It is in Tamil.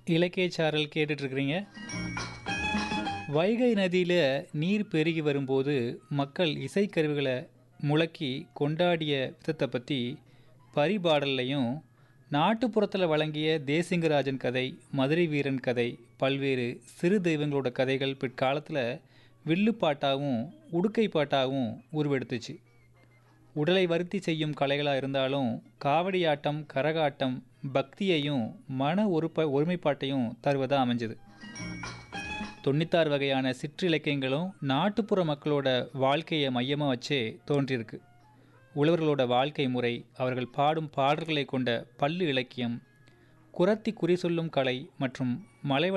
இலக்கிய சாரல் கேட்டுட்ருக்குறீங்க வைகை நதியில் நீர் பெருகி வரும்போது மக்கள் இசைக்கருவிகளை முழக்கி கொண்டாடிய விதத்தை பற்றி பரிபாடல்லையும் நாட்டுப்புறத்தில் வழங்கிய தேசிங்கராஜன் கதை மதுரை வீரன் கதை பல்வேறு சிறு தெய்வங்களோட கதைகள் பிற்காலத்தில் வில்லுப்பாட்டாகவும் உடுக்கை பாட்டாகவும் உருவெடுத்துச்சு உடலை வருத்தி செய்யும் கலைகளாக இருந்தாலும் காவடியாட்டம் கரகாட்டம் பக்தியையும் மன ஒருப்ப ஒருமைப்பாட்டையும் தருவதாக அமைஞ்சது தொண்ணூத்தாறு வகையான சிற்றிலக்கியங்களும் நாட்டுப்புற மக்களோட வாழ்க்கையை மையமாக வச்சே தோன்றியிருக்கு உழவர்களோட வாழ்க்கை முறை அவர்கள் பாடும் பாடல்களை கொண்ட பல்லு இலக்கியம் குரத்தி குறி சொல்லும் கலை மற்றும் மலைவள